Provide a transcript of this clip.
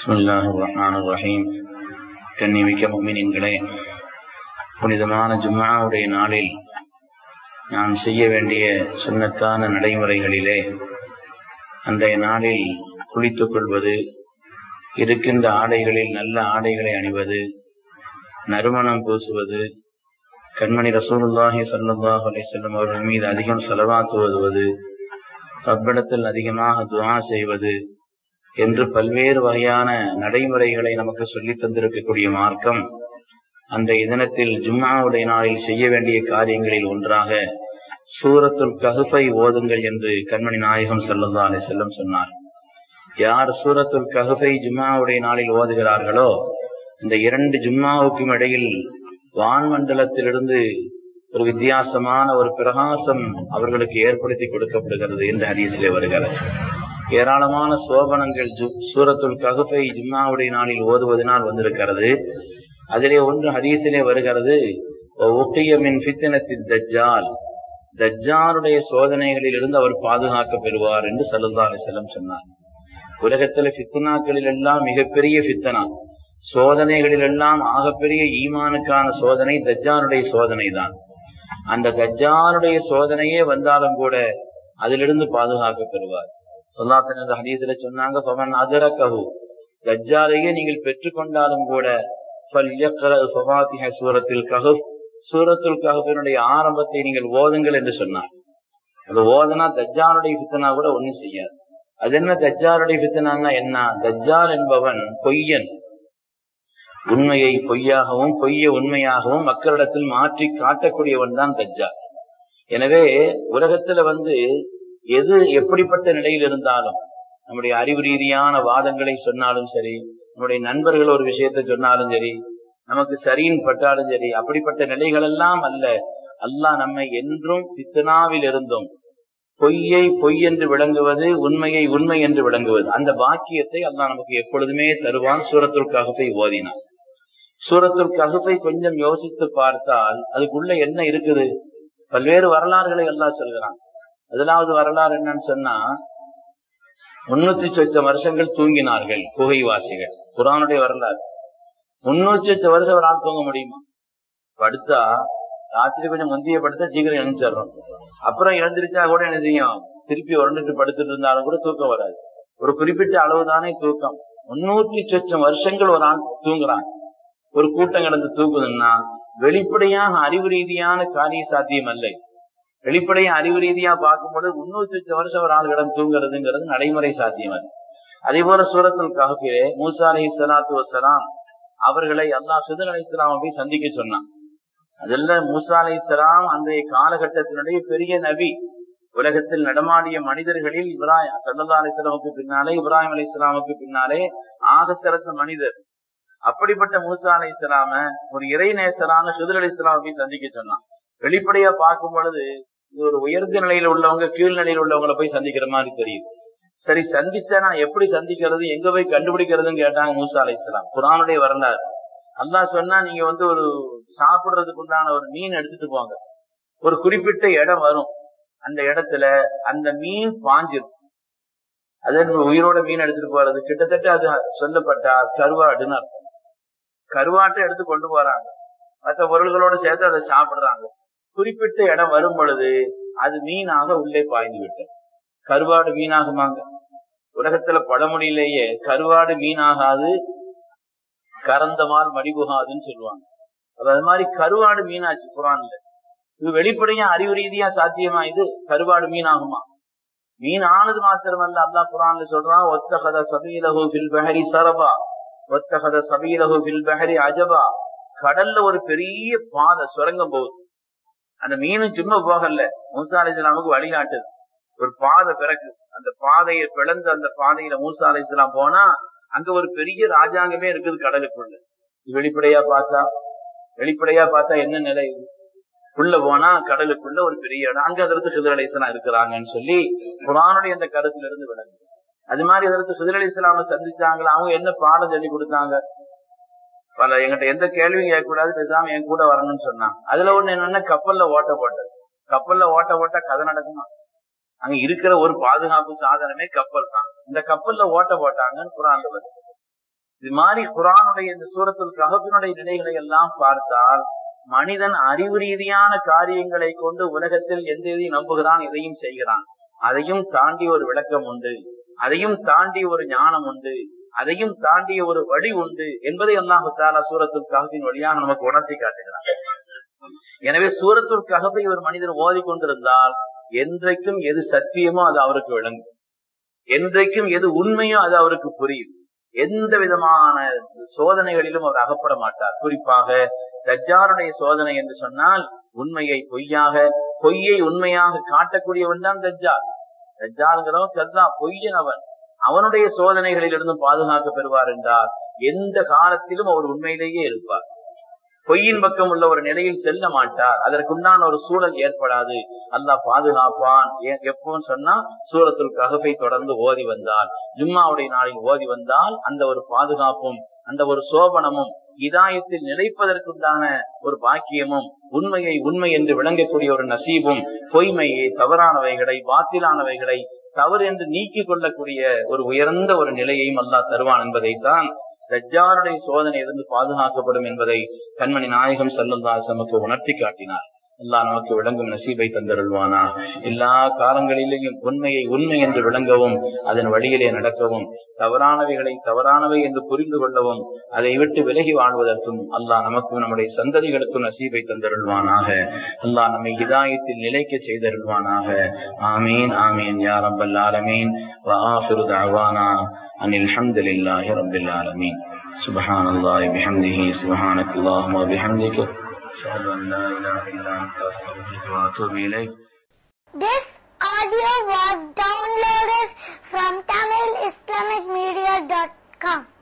بسم الله الرحمن الرحيم கண்ணிமிக்க முக்மினின்களே புனிதமான ஜும்மாவுடைய நாளில் நாம் செய்ய வேண்டிய சுண்ணத்தான நடைமுறைகளிலே அன்றைய நாளில் குளித்துக் கொள்வது இருக்கின்ற ஆடைகளில் நல்ல ஆடைகளை அணிவது நறுமணம் பூசுவது கண்மணி ரசூலுல்லாஹி சல்லாஹ் அலிசல்லம் அவர்கள் மீது அதிகம் செலவாத்து ஓதுவது ரப்பிடத்தில் அதிகமாக துவா செய்வது என்று பல்வேறு வகையான நடைமுறைகளை நமக்கு சொல்லித் தந்திருக்கக்கூடிய மார்க்கம் அன்றைய தினத்தில் ஜும்மாவுடைய நாளில் செய்ய வேண்டிய காரியங்களில் ஒன்றாக சூரத்துல் கஹுஃபை ஓதுங்கள் என்று கண்மணி நாயகம் சல்லல்லா அலி செல்லம் சொன்னார் யார் சூரத்துல் கஹுஃபை ஜும்மாவுடைய நாளில் ஓதுகிறார்களோ இந்த இரண்டு ஜும்மாவுக்கும் இடையில் வான்மண்டலத்திலிருந்து ஒரு வித்தியாசமான ஒரு பிரகாசம் அவர்களுக்கு ஏற்படுத்தி கொடுக்கப்படுகிறது என்று ஹதீஸிலே வருகிறது ஏராளமான சோபனங்கள் சூரத்துல் ககுப்பை ஜும்மாவுடைய நாளில் ஓதுவதனால் வந்திருக்கிறது அதிலே ஒன்று ஹதீஸிலே வருகிறது ஒக்கியமின் பித்தனத்தின் தஜ்ஜால் தஜ்ஜாலுடைய சோதனைகளில் இருந்து அவர் பாதுகாக்க பெறுவார் என்று சல்லா அலிசல்லம் சொன்னார் உலகத்துல பித்தனாக்களில் எல்லாம் மிகப்பெரிய பித்தனா சோதனைகளில் எல்லாம் ஆகப்பெரிய ஈமானுக்கான சோதனை தஜ்ஜானுடைய சோதனை தான் அந்த தஜ்ஜானுடைய சோதனையே வந்தாலும் கூட அதிலிருந்து பாதுகாக்க பெறுவார் சொல்லாசன் என்ற ஹதீசில சொன்னாங்க பவன் அதர கஹு தஜ்ஜாலையே நீங்கள் பெற்றுக்கொண்டாலும் கூட சூரத்தில் கஹுப் சூரத்துல் கஹுப்பினுடைய ஆரம்பத்தை நீங்கள் ஓதுங்கள் என்று சொன்னார் அது ஓதனா தஜ்ஜாலுடைய பித்தனா கூட ஒண்ணும் செய்யாது அது என்ன தஜ்ஜாலுடைய பித்தனான்னா என்ன தஜ்ஜால் என்பவன் பொய்யன் உண்மையை பொய்யாகவும் பொய்ய உண்மையாகவும் மக்களிடத்தில் மாற்றி காட்டக்கூடியவன் தான் தஜ்ஜால் எனவே உலகத்துல வந்து எது எப்படிப்பட்ட நிலையில் இருந்தாலும் நம்முடைய அறிவு ரீதியான வாதங்களை சொன்னாலும் சரி நம்முடைய நண்பர்கள் ஒரு விஷயத்த சொன்னாலும் சரி நமக்கு சரின்னு பட்டாலும் சரி அப்படிப்பட்ட நிலைகள் எல்லாம் அல்ல அல்லாஹ் நம்மை என்றும் பித்தனாவில் இருந்தும் பொய்யை பொய் என்று விளங்குவது உண்மையை உண்மை என்று விளங்குவது அந்த பாக்கியத்தை அல்லாஹ் நமக்கு எப்பொழுதுமே தருவான் சூரத்துல் ககுப்பை ஓதினான் சூரத்துல் ககுப்பை கொஞ்சம் யோசித்து பார்த்தால் அதுக்குள்ள என்ன இருக்குது பல்வேறு வரலாறுகளை எல்லாம் சொல்கிறான் முதலாவது வரலாறு என்னன்னு சொன்னா முன்னூத்தி சொச்ச வருஷங்கள் தூங்கினார்கள் குகைவாசிகள் குரானுடைய வரலாறு முன்னூத்தி சொச்ச வருஷம் ஒரு ஆள் தூங்க முடியுமா படுத்தா ராத்திரி கொஞ்சம் முந்திய படுத்தா சீக்கிரம் எழுந்துச்சிடறோம் அப்புறம் எழுந்திருச்சா கூட என்ன செய்யும் திருப்பி உரண்டுட்டு படுத்துட்டு இருந்தாலும் கூட தூக்கம் வராது ஒரு குறிப்பிட்ட அளவுதானே தூக்கம் முன்னூத்தி சொச்சம் வருஷங்கள் ஒரு ஆள் தூங்குறாங்க ஒரு கூட்டம் கிடந்து தூக்குதுன்னா வெளிப்படையாக அறிவு ரீதியான காரிய சாத்தியம் அல்ல வெளிப்படைய அறிவு ரீதியா பார்க்கும்போது முன்னூத்தி லட்சம் வருஷம் ஒரு ஆள் கிடம் தூங்குறதுங்கிறது நடைமுறை சாத்தியம் அது அதே போல சூரத்தில் கஹபிலே மூசா அலி சலாத்து வசலாம் அவர்களை அல்லா சுதன் அலி இஸ்லாம போய் சந்திக்க சொன்னான் அதெல்லாம் மூசா அலி இஸ்லாம் அன்றைய காலகட்டத்தினுடைய பெரிய நபி உலகத்தில் நடமாடிய மனிதர்களில் இப்ராஹிம் சல்லா அலி இஸ்லாமுக்கு பின்னாலே இப்ராஹிம் அலி இஸ்லாமுக்கு பின்னாலே ஆக சிறந்த மனிதர் அப்படிப்பட்ட மூசா அலி இஸ்லாம ஒரு இறை நேசரான சுதர் அலி இஸ்லாம போய் சந்திக்க சொன்னான் வெளிப்படையா பார்க்கும் பொழுது இது ஒரு உயர்ந்த நிலையில உள்ளவங்க கீழ் நிலையில உள்ளவங்களை போய் சந்திக்கிற மாதிரி தெரியுது சரி சந்திச்சா நான் எப்படி சந்திக்கிறது எங்க போய் கண்டுபிடிக்கிறதுன்னு கேட்டாங்க மூசா அலை இஸ்லாம் குரானுடைய வரலாறு அல்லா சொன்னா நீங்க வந்து ஒரு சாப்பிடுறதுக்கு உண்டான ஒரு மீன் எடுத்துட்டு போங்க ஒரு குறிப்பிட்ட இடம் வரும் அந்த இடத்துல அந்த மீன் பாஞ்சிரும் அது உயிரோட மீன் எடுத்துட்டு போறது கிட்டத்தட்ட அது சொல்லப்பட்டா கருவாடுன்னு அர்த்தம் கருவாட்டை எடுத்து கொண்டு போறாங்க மற்ற பொருள்களோட சேர்த்து அதை சாப்பிடுறாங்க குறிப்பிட்ட இடம் வரும் பொழுது அது மீனாக உள்ளே பாய்ந்து விட்டது கருவாடு மீனாகுமாங்க உலகத்துல படமொழியிலேயே கருவாடு மீனாகாது கறந்தமால் மடிபுகாதுன்னு சொல்லுவாங்க அது மாதிரி கருவாடு மீனாச்சு குரான்ல இது வெளிப்படையா அறிவு ரீதியா சாத்தியமா இது கருவாடு மீனாகுமா மீன் ஆனது மாத்திரமல்ல அல்லா குரான்ல சொல்றான் ஒத்தகத சபீலகு பில் பஹரி சரபா ஒத்தகத சபீலகு பில் பஹரி அஜபா கடல்ல ஒரு பெரிய பாதை சுரங்கம் போகுது அந்த மீனும் சும்மா போகல மூசா அலி இஸ்லாமுக்கு வழிகாட்டுது ஒரு பாதை பிறகு அந்த பாதையை பிளந்து அந்த பாதையில மூசா அலி இஸ்லாம் போனா அங்க ஒரு பெரிய ராஜாங்கமே இருக்குது கடலுக்குள்ள வெளிப்படையா பார்த்தா வெளிப்படையா பார்த்தா என்ன நிலை உள்ள போனா கடலுக்குள்ள ஒரு பெரிய இடம் அங்க அதற்கு சுதர் அலி இஸ்லாம் இருக்கிறாங்கன்னு சொல்லி குரானுடைய அந்த கருத்துல இருந்து விளங்கு அது மாதிரி அதற்கு சுதர் அலி இஸ்லாம சந்திச்சாங்களா அவங்க என்ன பாடம் சொல்லி கொடுத்தாங்க பல எங்கிட்ட எந்த கேள்வியும் கேட்கக்கூடாது பேசாம என் கூட வரணும்னு சொன்னாங்க அதுல ஒண்ணு என்னன்னா கப்பல்ல ஓட்ட போட்டது கப்பல்ல ஓட்ட போட்டா கதை நடக்குமா அங்க இருக்கிற ஒரு பாதுகாப்பு சாதனமே கப்பல் தான் இந்த கப்பல்ல ஓட்ட போட்டாங்கன்னு குரான்ல வருது இது மாதிரி குரானுடைய இந்த சூரத்தில் கஹபினுடைய நிலைகளை எல்லாம் பார்த்தால் மனிதன் அறிவு ரீதியான காரியங்களை கொண்டு உலகத்தில் எந்த எதையும் நம்புகிறான் எதையும் செய்கிறான் அதையும் தாண்டி ஒரு விளக்கம் உண்டு அதையும் தாண்டி ஒரு ஞானம் உண்டு அதையும் தாண்டிய ஒரு வழி உண்டு என்பதை அல்லாஹு தாலா சூரத்துல் கஹபின் வழியாக நமக்கு உணர்த்தி காட்டுகிறான் எனவே சூரத்துல் கஹபை ஒரு மனிதர் ஓதி கொண்டிருந்தால் என்றைக்கும் எது சத்தியமோ அது அவருக்கு விளங்கும் என்றைக்கும் எது உண்மையோ அது அவருக்கு புரியும் எந்த விதமான சோதனைகளிலும் அவர் அகப்பட மாட்டார் குறிப்பாக தஜ்ஜாருடைய சோதனை என்று சொன்னால் உண்மையை பொய்யாக பொய்யை உண்மையாக காட்டக்கூடியவன் தான் தஜ்ஜார் தஜ்ஜாருங்கிறவன் கர்தா பொய்யன் அவன் அவனுடைய சோதனைகளில் இருந்து பாதுகாக்க பெறுவார் என்றால் எந்த காலத்திலும் அவர் உண்மையிலேயே இருப்பார் பொய்யின் பக்கம் உள்ள ஒரு நிலையில் செல்ல மாட்டார் அதற்குண்டான ஒரு சூழல் ஏற்படாது அல்லாஹ் பாதுகாப்பான் எப்போன்னு சொன்னா சூரத்துல் ககப்பை தொடர்ந்து ஓதி வந்தால் ஜும்மாவுடைய நாளில் ஓதி வந்தால் அந்த ஒரு பாதுகாப்பும் அந்த ஒரு சோபனமும் இதாயத்தில் நிலைப்பதற்குண்டான ஒரு பாக்கியமும் உண்மையை உண்மை என்று விளங்கக்கூடிய ஒரு நசீபும் பொய்மையை தவறானவைகளை பாத்திலானவைகளை தவறு என்று நீக்கிக் கொள்ளக்கூடிய ஒரு உயர்ந்த ஒரு நிலையையும் அல்லாஹ் தருவான் என்பதைத்தான் தஜ்ஜாருடைய சோதனை இருந்து பாதுகாக்கப்படும் என்பதை கண்மணி நாயகம் செல்லுந்தாஸ் நமக்கு உணர்த்தி காட்டினார் எல்லாம் நமக்கு விளங்கும் நசீபை தந்தருள்வானா எல்லா காலங்களிலேயும் உண்மையை உண்மை என்று விளங்கவும் அதன் வழியிலே நடக்கவும் தவறானவைகளை தவறானவை என்று புரிந்து கொள்ளவும் அதை விட்டு விலகி வாழ்வதற்கும் அல்லாஹ் நமக்கும் நம்முடைய சந்ததிகளுக்கும் நசீபை தந்தருள்வானாக அல்லாஹ் நம்மை ஹிதாயத்தில் நிலைக்க செய்தருள்வானாக ஆமீன் ஆமீன் யா ரப்பல் ஆலமீன் وآخر دعوانا أن الحمد لله رب العالمين سبحان الله بحمده سبحانك اللهم وبحمدك أشهد أن لا إله إلا أنت أستغفرك وأتوب إليك This audio was downloaded from TamilIslamicMedia.com.